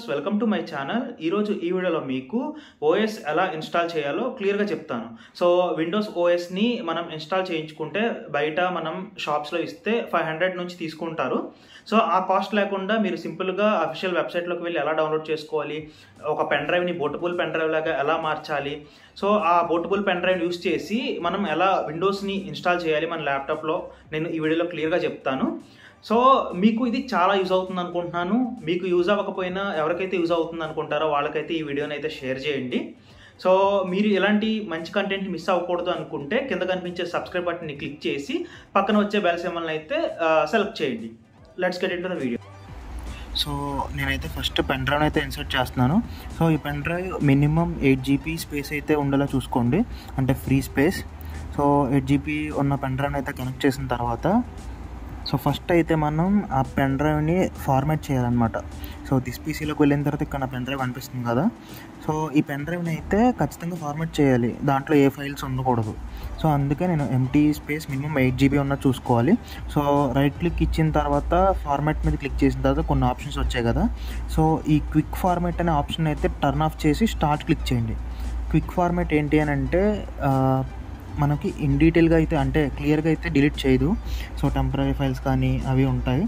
welcome to my channel ఈరోజు ఈ వీడియోలో మీకు ఓఎస్ ఎలా ఇన్స్టాల్ చేయాలో క్లియర్గా చెప్తాను సో విండోస్ ఓఎస్ని మనం ఇన్స్టాల్ చేయించుకుంటే బయట మనం షాప్స్లో ఇస్తే ఫైవ్ హండ్రెడ్ నుంచి తీసుకుంటారు సో ఆ కాస్ట్ లేకుండా మీరు సింపుల్గా అఫీషియల్ వెబ్సైట్లోకి వెళ్ళి ఎలా డౌన్లోడ్ చేసుకోవాలి ఒక పెన్ డ్రైవ్ని బోటబుల్ పెన్ డ్రైవ్ లాగా ఎలా మార్చాలి సో ఆ బోటబుల్ పెన్ డ్రైవ్ యూస్ చేసి మనం ఎలా విండోస్ని ఇన్స్టాల్ చేయాలి మన ల్యాప్టాప్లో నేను ఈ వీడియోలో క్లియర్గా చెప్తాను సో మీకు ఇది చాలా యూజ్ అవుతుంది అనుకుంటున్నాను మీకు యూజ్ అవ్వకపోయినా ఎవరికైతే యూజ్ అవుతుంది అనుకుంటారో వాళ్ళకైతే ఈ వీడియోని అయితే షేర్ చేయండి సో మీరు ఇలాంటి మంచి కంటెంట్ మిస్ అవ్వకూడదు అనుకుంటే కింద కనిపించే సబ్స్క్రైబ్ బటన్ని క్లిక్ చేసి పక్కన వచ్చే బెల్ సింబల్ని అయితే సెలెక్ట్ చేయండి let's get into the video so నేనైతే ఫస్ట్ పెన్ డ్రైవ్ అయితే ఇన్సర్ట్ చేస్తున్నాను సో ఈ pen drive minimum eight GB space అయితే ఉండేలా చూసుకోండి అంటే free space so eight GB ఉన్న పెన్ డ్రైవ్ని అయితే కనెక్ట్ చేసిన తర్వాత సో ఫస్ట్ అయితే మనం ఆ పెన్ డ్రైవ్ని ఫార్మాట్ చేయాలన్నమాట సో దిస్ పీసీలోకి వెళ్ళిన తర్వాత ఇక్కడ పెన్ డ్రైవ్ అనిపిస్తుంది కదా సో ఈ పెన్ డ్రైవ్ని అయితే ఖచ్చితంగా ఫార్మాట్ చేయాలి దాంట్లో ఏ ఫైల్స్ ఉండకూడదు సో అందుకే నేను empty space minimum eight GB ఉన్న చూసుకోవాలి సో రైట్ క్లిక్ ఇచ్చిన తర్వాత ఫార్మాట్ మీద క్లిక్ చేసిన తర్వాత కొన్ని ఆప్షన్స్ వచ్చాయి కదా సో ఈ క్విక్ ఫార్మాట్ అనే ఆప్షన్ అయితే టర్న్ ఆఫ్ చేసి స్టార్ట్ క్లిక్ చేయండి క్విక్ ఫార్మాట్ ఏంటి అని అంటే మనకి ఇన్ డీటెయిల్గా అయితే అంటే క్లియర్గా అయితే డిలీట్ చేయదు సో టెంపరీ ఫైల్స్ కానీ అవి ఉంటాయి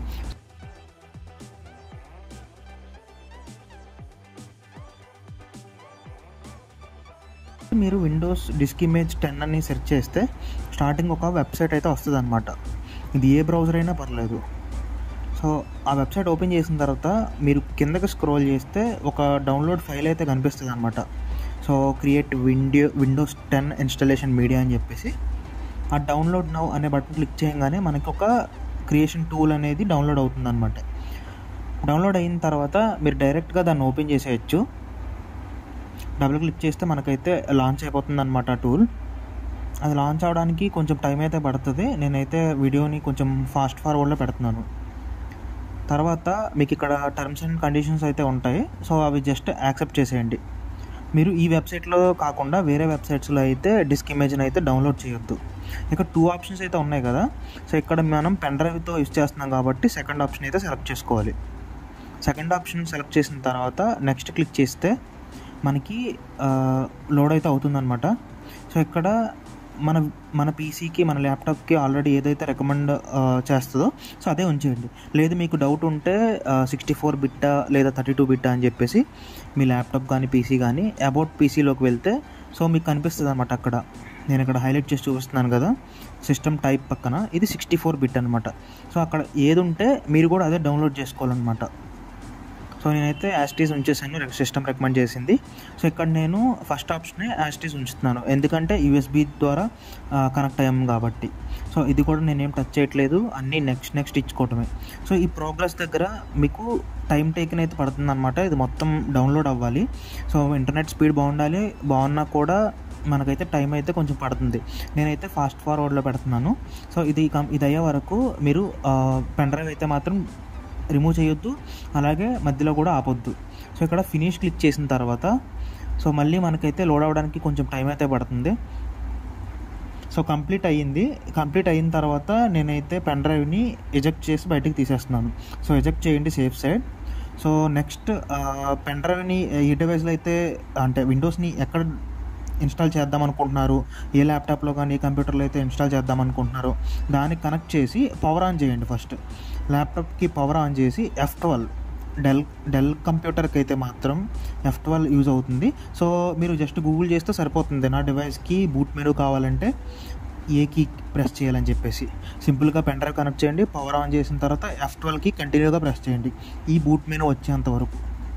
మీరు విండోస్ డిస్క్ ఇమేజ్ టెన్ అని సెర్చ్ చేస్తే స్టార్టింగ్ ఒక వెబ్సైట్ అయితే వస్తుంది అనమాట ఇది ఏ బ్రౌజర్ అయినా పర్లేదు సో ఆ వెబ్సైట్ ఓపెన్ చేసిన తర్వాత మీరు కిందకి స్క్రోల్ చేస్తే ఒక డౌన్లోడ్ ఫైల్ అయితే కనిపిస్తుంది అనమాట so create window Windows ten installation media అని చెప్పేసి ఆ డౌన్లోడ్ నౌ అనే బటన్ క్లిక్ చేయగానే మనకి ఒక క్రియేషన్ టూల్ అనేది డౌన్లోడ్ అవుతుంది అనమాట డౌన్లోడ్ అయిన తర్వాత మీరు డైరెక్ట్గా దాన్ని ఓపెన్ చేసేయచ్చు డబుల్ క్లిక్ చేస్తే మనకైతే లాంచ్ అయిపోతుంది అనమాట టూల్ అది లాంచ్ అవడానికి కొంచెం టైం అయితే పడుతుంది నేనైతే వీడియోని కొంచెం ఫాస్ట్ ఫార్వర్డ్లో పెడుతున్నాను తర్వాత మీకు ఇక్కడ టర్మ్స్ అండ్ కండిషన్స్ అయితే ఉంటాయి సో అవి జస్ట్ యాక్సెప్ట్ చేసేయండి మీరు ఈ వెబ్సైట్లో కాకుండా వేరే వెబ్సైట్స్లో అయితే డిస్క్ ఇమేజ్ని అయితే డౌన్లోడ్ చేయొద్దు ఇక్కడ టూ ఆప్షన్స్ అయితే ఉన్నాయి కదా సో ఇక్కడ మనం పెన్ డ్రైవ్తో యూస్ చేస్తున్నాం కాబట్టి సెకండ్ ఆప్షన్ అయితే సెలెక్ట్ చేసుకోవాలి సెకండ్ ఆప్షన్ సెలెక్ట్ చేసిన తర్వాత నెక్స్ట్ క్లిక్ చేస్తే మనకి లోడ్ అయితే అవుతుందన్నమాట సో ఇక్కడ మన మన పీసీకి మన ల్యాప్టాప్కి ఆల్రెడీ ఏదైతే రికమెండ్ చేస్తుందో సో అదే ఉంచేయండి లేదు మీకు డౌట్ ఉంటే సిక్స్టీ ఫోర్ బిట్టా లేదా థర్టీ టూ బిట్టా అని చెప్పేసి మీ ల్యాప్టాప్ కానీ పీసీ కానీ అబౌట్ పీసీలోకి వెళ్తే సో మీకు కనిపిస్తుంది అనమాట అక్కడ నేను ఇక్కడ హైలైట్ చేసి చూపిస్తున్నాను కదా సిస్టమ్ టైప్ పక్కన ఇది సిక్స్టీ ఫోర్ బిట్ అనమాట సో అక్కడ ఏది ఉంటే మీరు కూడా అదే డౌన్లోడ్ చేసుకోవాలన్నమాట సో నేనైతే యాస్టీస్ ఉంచేసాను సిస్టమ్ రికమెండ్ చేసింది సో ఇక్కడ నేను ఫస్ట్ ఆప్షనే యాస్టీస్ ఉంచుతున్నాను ఎందుకంటే యూఎస్బి ద్వారా కనెక్ట్ అయ్యాము కాబట్టి సో ఇది కూడా నేనేం టచ్ చేయట్లేదు అన్నీ నెక్స్ట్ నెక్స్ట్ ఇచ్చుకోవటమే సో ఈ ప్రోగ్రెస్ దగ్గర మీకు టైం టేకన్ అయితే పడుతుంది అనమాట ఇది మొత్తం డౌన్లోడ్ అవ్వాలి సో ఇంటర్నెట్ స్పీడ్ బాగుండాలి బాగున్నా కూడా మనకైతే టైం అయితే కొంచెం పడుతుంది నేనైతే ఫాస్ట్ ఫార్వర్డ్లో పెడుతున్నాను సో ఇది ఇది అయ్యే వరకు మీరు పెన్ డ్రైవ్ అయితే మాత్రం రిమూవ్ చేయొద్దు అలాగే మధ్యలో కూడా ఆపొద్దు సో ఇక్కడ ఫినిష్ క్లిక్ చేసిన తర్వాత సో మళ్ళీ మనకైతే లోడ్ అవ్వడానికి కొంచెం టైం అయితే పడుతుంది సో కంప్లీట్ అయ్యింది కంప్లీట్ అయిన తర్వాత నేనైతే పెన్ డ్రైవ్ని ఎజెక్ట్ చేసి బయటికి తీసేస్తున్నాను సో ఎజెక్ట్ చేయండి safe side so next pen డ్రైవ్ని ఈ డివైస్లో అయితే అంటే విండోస్ని ఎక్కడ ఇన్స్టాల్ చేద్దాం అనుకుంటున్నారు ఏ ల్యాప్టాప్లో కానీ ఏ కంప్యూటర్లో అయితే ఇన్స్టాల్ చేద్దాం అనుకుంటున్నారో దానికి కనెక్ట్ చేసి పవర్ ఆన్ చేయండి ఫస్ట్ ల్యాప్టాప్కి పవర్ ఆన్ చేసి ఎఫ్ ట్వెల్వ్ డెల్ డెల్ కంప్యూటర్కి అయితే మాత్రం ఎఫ్ ట్వెల్వ్ యూజ్ అవుతుంది సో మీరు జస్ట్ గూగుల్ చేస్తే సరిపోతుంది నా డివైస్కి బూట్ మెనూ కావాలంటే ఏ కీ ప్రెస్ చేయాలని చెప్పేసి సింపుల్గా పెన్ డ్రైవ్ కనెక్ట్ చేయండి పవర్ ఆన్ చేసిన తర్వాత ఎఫ్ ట్వెల్వ్కి కంటిన్యూగా ప్రెస్ చేయండి ఈ బూట్ మెనూ వచ్చేంత వరకు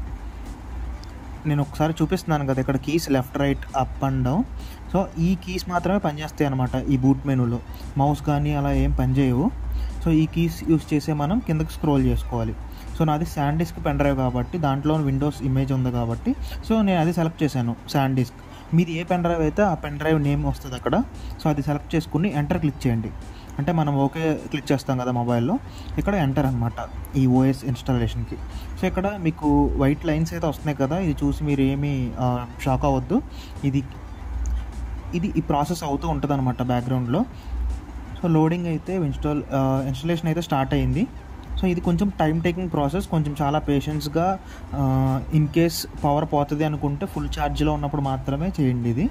నేను ఒకసారి చూపిస్తున్నాను కదా ఇక్కడ keys left right up and down so ఈ కీస్ మాత్రమే పనిచేస్తాయి అనమాట ఈ బూట్ మెనూలో మౌస్ కానీ అలా ఏం పనిచేయవు సో ఈ కీస్ యూస్ చేసే మనం కిందకి స్క్రోల్ చేసుకోవాలి సో నాది శాండ్ డిస్క్ పెన్ డ్రైవ్ కాబట్టి దాంట్లో విండోస్ ఇమేజ్ ఉంది కాబట్టి సో నేను అది సెలెక్ట్ చేశాను శాండ్ డిస్క్ మీది ఏ పెన్ డ్రైవ్ అయితే ఆ పెన్ డ్రైవ్ నేమ్ వస్తుంది అక్కడ సో అది సెలెక్ట్ చేసుకుని ఎంటర్ క్లిక్ చేయండి అంటే మనం ఓకే క్లిక్ చేస్తాం కదా మొబైల్లో ఇక్కడ ఎంటర్ అనమాట ఈ ఓఎస్ ఇన్స్టాలేషన్కి సో ఇక్కడ మీకు వైట్ లైన్స్ అయితే వస్తున్నాయి కదా ఇది చూసి మీరు ఏమీ షాక్ అవ్వద్దు ఇది ఇది ఈ ప్రాసెస్ అవుతూ ఉంటుంది అనమాట బ్యాక్గ్రౌండ్లో సో లోడింగ్ అయితే ఇన్స్టాల్ ఇన్స్టలేషన్ అయితే స్టార్ట్ అయ్యింది సో ఇది కొంచెం టైం టేకింగ్ ప్రాసెస్ కొంచెం చాలా పేషెన్స్గా ఇన్ కేస్ పవర్ పోతుంది అనుకుంటే ఫుల్ ఛార్జ్లో ఉన్నప్పుడు మాత్రమే చేయండి ఇది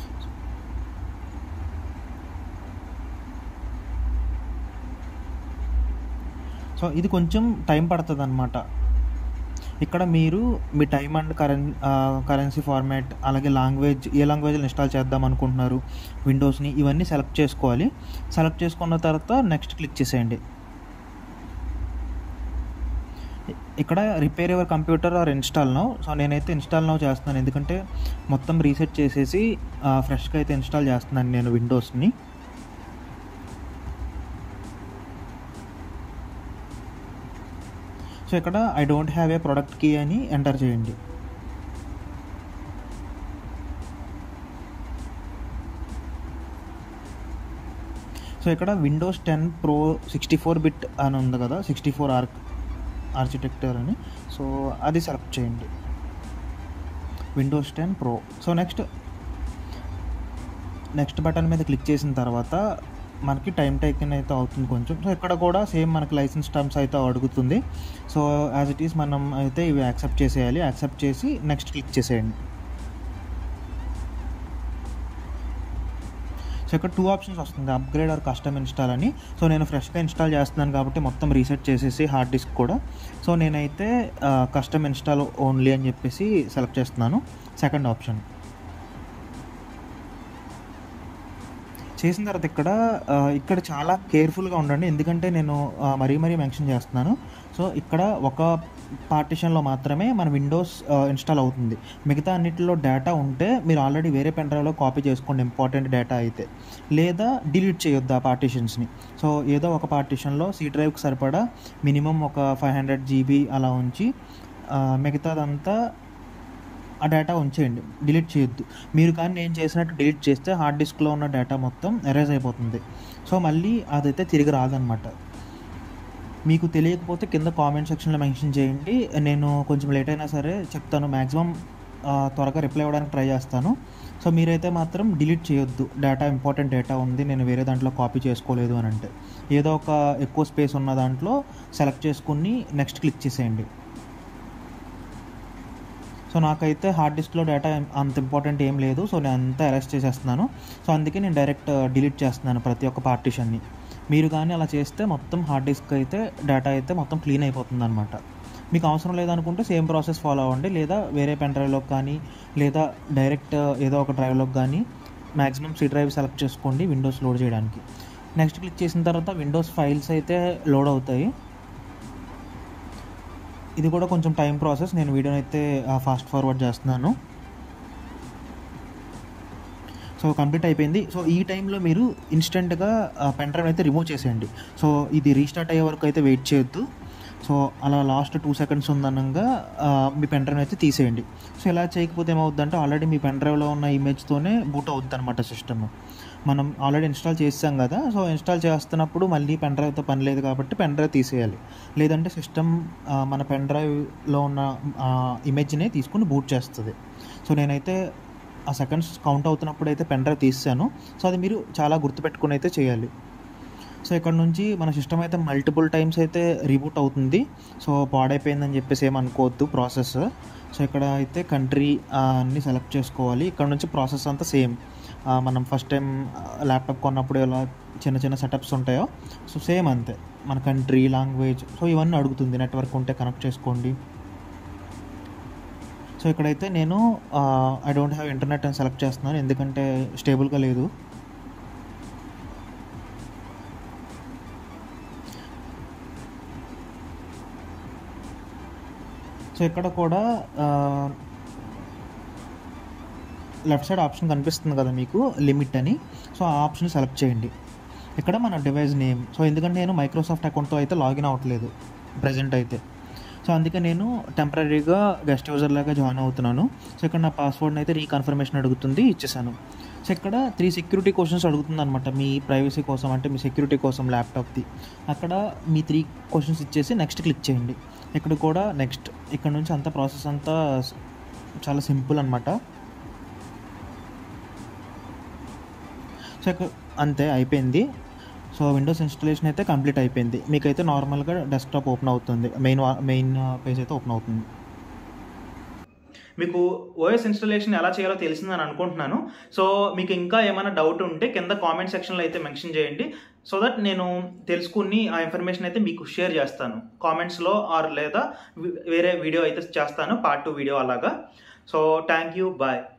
సో ఇది కొంచెం టైం పడుతుంది అనమాట ఇక్కడ మీరు మీ టైమ్ అండ్ కరెన్ కరెన్సీ ఫార్మాట్ అలాగే లాంగ్వేజ్ ఏ లాంగ్వేజ్లో ఇన్స్టాల్ చేద్దాం అనుకుంటున్నారు విండోస్ని ఇవన్నీ సెలెక్ట్ చేసుకోవాలి సెలెక్ట్ చేసుకున్న తర్వాత నెక్స్ట్ క్లిక్ చేసేయండి ఇక్కడ repair your computer or install now so నేనైతే ఇన్స్టాల్ నౌ చేస్తున్నాను ఎందుకంటే మొత్తం రీసెట్ చేసేసి ఫ్రెష్గా అయితే ఇన్స్టాల్ చేస్తున్నాను నేను విండోస్ని సో ఇక్కడ I don't have a product key అని ఎంటర్ చేయండి సో ఇక్కడ Windows ten pro sixty four bit అని ఉంది కదా సిక్స్టీ ఫోర్ ఆర్క్ ఆర్కిటెక్చర్ అని సో అది సెలెక్ట్ చేయండి Windows ten pro so next next button మీద క్లిక్ చేసిన తర్వాత మనకి టైం టేకింగ్ అయితే అవుతుంది కొంచెం సో ఇక్కడ కూడా సేమ్ మనకి లైసెన్స్ టర్మ్స్ అయితే అడుగుతుంది సో యాజ్ ఇట్ ఈస్ మనం అయితే ఇవి యాక్సెప్ట్ చేసేయాలి యాక్సెప్ట్ చేసి నెక్స్ట్ క్లిక్ చేసేయండి సో ఇక్కడ టూ ఆప్షన్స్ వస్తుంది అప్గ్రేడ్ ఆర్ కస్టమ్ ఇన్స్టాల్ అని సో నేను ఫ్రెష్గా ఇన్స్టాల్ చేస్తున్నాను కాబట్టి మొత్తం రీసెట్ చేసేసి హార్డ్ డిస్క్ కూడా సో నేనైతే కస్టమ్ ఇన్స్టాల్ ఓన్లీ అని చెప్పేసి సెలెక్ట్ చేస్తున్నాను సెకండ్ ఆప్షన్ చేసిన తర్వాత ఇక్కడ ఇక్కడ చాలా కేర్ఫుల్గా ఉండండి ఎందుకంటే నేను మరీ మరీ మెన్షన్ చేస్తున్నాను సో ఇక్కడ ఒక పార్టిషన్లో మాత్రమే మన విండోస్ ఇన్స్టాల్ అవుతుంది మిగతా అన్నిటిలో డేటా ఉంటే మీరు ఆల్రెడీ వేరే పెన్ డ్రైవ్లో కాపీ చేసుకోండి ఇంపార్టెంట్ డేటా అయితే లేదా డిలీట్ చేయొద్దు ఆ పార్టిషన్స్ని సో ఏదో ఒక పార్టిషన్లో సీ డ్రైవ్కి సరిపడా మినిమం ఒక ఫైవ్ హండ్రెడ్ జీబీ అలా ఉంచి మిగతాదంతా ఆ డేటా ఉంచేయండి డిలీట్ చేయొద్దు మీరు కానీ నేను చేసినట్టు డిలీట్ చేస్తే హార్డ్ డిస్క్లో ఉన్న డేటా మొత్తం ఎరేజ్ అయిపోతుంది సో మళ్ళీ అదైతే తిరిగి రాదనమాట మీకు తెలియకపోతే కింద కామెంట్ సెక్షన్లో మెన్షన్ చేయండి నేను కొంచెం లేట్ అయినా సరే చెప్తాను మ్యాక్సిమం త్వరగా రిప్లై ఇవ్వడానికి ట్రై చేస్తాను సో మీరైతే మాత్రం డిలీట్ చేయొద్దు డేటా ఇంపార్టెంట్ డేటా ఉంది నేను వేరే దాంట్లో కాపీ చేసుకోలేదు అని అంటే ఏదో ఒక ఎక్కువ స్పేస్ ఉన్న దాంట్లో సెలెక్ట్ చేసుకుని నెక్స్ట్ క్లిక్ చేసేయండి సో నాకైతే హార్డ్ డిస్క్లో డేటా అంత ఇంపార్టెంట్ ఏం లేదు సో నేను అంతా అరెస్ట్ చేసేస్తున్నాను సో అందుకే నేను డైరెక్ట్ డిలీట్ చేస్తున్నాను ప్రతి ఒక్క పార్టీషన్ని మీరు కానీ అలా చేస్తే మొత్తం హార్డ్ డిస్క్ అయితే డేటా అయితే మొత్తం క్లీన్ అయిపోతుంది అనమాట మీకు అవసరం లేదనుకుంటే సేమ్ ప్రాసెస్ ఫాలో అవ్వండి లేదా వేరే పెన్ డ్రైవ్లోకి కానీ లేదా డైరెక్ట్ ఏదో ఒక డ్రైవ్లోకి కానీ మ్యాక్సిమం సి డ్రైవ్ సెలెక్ట్ చేసుకోండి విండోస్ లోడ్ చేయడానికి నెక్స్ట్ క్లిక్ చేసిన తర్వాత విండోస్ ఫైల్స్ అయితే లోడ్ అవుతాయి ఇది కూడా కొంచెం టైం ప్రాసెస్ నేను వీడియోని అయితే ఫాస్ట్ ఫార్వర్డ్ చేస్తున్నాను సో కంప్లీట్ అయిపోయింది సో ఈ టైంలో మీరు ఇన్స్టెంట్గా పెన్ డ్రైవ్ అయితే రిమూవ్ చేసేయండి సో ఇది రీస్టార్ట్ అయ్యే వరకు అయితే వెయిట్ చేయొద్దు సో అలా లాస్ట్ టూ సెకండ్స్ ఉందనగా మీ పెన్ డ్రైవ్ అయితే తీసేయండి సో ఇలా చేయకపోతే ఏమవుద్దంటే ఆల్రెడీ మీ పెన్ డ్రైవ్లో ఉన్న ఇమేజ్తోనే బూట్ అవుద్ది అనమాట సిస్టమ్ మనం ఆల్రెడీ ఇన్స్టాల్ చేసాం కదా సో ఇన్స్టాల్ చేస్తున్నప్పుడు మళ్ళీ పెన్ డ్రైవ్తో పని లేదు కాబట్టి పెన్ డ్రైవ్ తీసేయాలి లేదంటే సిస్టమ్ మన పెన్ డ్రైవ్లో ఉన్న ఇమేజ్ని తీసుకుని బూట్ చేస్తుంది సో నేనైతే ఆ సెకండ్స్ కౌంట్ అవుతున్నప్పుడు అయితే పెన్ డ్రైవ్ తీసాను సో అది మీరు చాలా గుర్తుపెట్టుకుని అయితే చేయాలి సో ఇక్కడ నుంచి మన సిస్టమ్ అయితే మల్టిపుల్ టైమ్స్ అయితే రీబూట్ అవుతుంది సో పాడైపోయిందని చెప్పేసి ఏమనుకోవద్దు ప్రాసెస్ సో ఇక్కడ అయితే కంట్రీ అన్నీ సెలెక్ట్ చేసుకోవాలి ఇక్కడ నుంచి ప్రాసెస్ అంతా సేమ్ మనం ఫస్ట్ టైం ల్యాప్టాప్ కొన్నప్పుడు ఎలా చిన్న చిన్న సెటప్స్ ఉంటాయో సో సేమ్ అంతే మన కంట్రీ లాంగ్వేజ్ సో ఇవన్నీ అడుగుతుంది నెట్వర్క్ ఉంటే కనెక్ట్ చేసుకోండి సో ఇక్కడైతే నేను ఐ డోంట్ హ్యావ్ ఇంటర్నెట్ అని సెలెక్ట్ చేస్తున్నాను ఎందుకంటే స్టేబుల్గా లేదు సో ఇక్కడ కూడా లెఫ్ట్ సైడ్ ఆప్షన్ కనిపిస్తుంది కదా మీకు లిమిట్ అని సో ఆ ఆప్షన్ సెలెక్ట్ చేయండి ఇక్కడ మన డివైస్ నేమ్ సో ఎందుకంటే నేను మైక్రోసాఫ్ట్ అకౌంట్తో అయితే లాగిన్ అవ్వట్లేదు ప్రజెంట్ అయితే సో అందుకే నేను టెంపరీగా గెస్ట్ యూజర్ లాగా జాయిన్ అవుతున్నాను సో ఇక్కడ నా పాస్వర్డ్ని అయితే రీకన్ఫర్మేషన్ అడుగుతుంది ఇచ్చేసాను సో ఇక్కడ త్రీ సెక్యూరిటీ క్వశ్చన్స్ అడుగుతుంది అనమాట మీ ప్రైవసీ కోసం అంటే మీ సెక్యూరిటీ కోసం ల్యాప్టాప్ది అక్కడ మీ త్రీ క్వశ్చన్స్ ఇచ్చేసి నెక్స్ట్ క్లిక్ చేయండి ఇక్కడ కూడా నెక్స్ట్ ఇక్కడ నుంచి అంత ప్రాసెస్ అంతా చాలా సింపుల్ అనమాట సో ఇక్కడ అంతే అయిపోయింది సో విండోస్ ఇన్స్టాలేషన్ అయితే కంప్లీట్ అయిపోయింది మీకైతే నార్మల్గా డెస్క్టాప్ ఓపెన్ అవుతుంది మెయిన్ మెయిన్ పేజ్ అయితే ఓపెన్ అవుతుంది మీకు ఓఎస్ ఇన్స్టాలేషన్ ఎలా చేయాలో తెలిసిందని అనుకుంటున్నాను సో మీకు ఇంకా ఏమైనా డౌట్ ఉంటే కింద కామెంట్ సెక్షన్లో అయితే మెన్షన్ చేయండి సో దట్ నేను తెలుసుకుని ఆ ఇన్ఫర్మేషన్ అయితే మీకు షేర్ చేస్తాను కామెంట్స్లో ఆర్ లేదా వి- వేరే వీడియో అయితే చేస్తాను పార్ట్ టూ వీడియో అలాగా సో థ్యాంక్ యూ బాయ్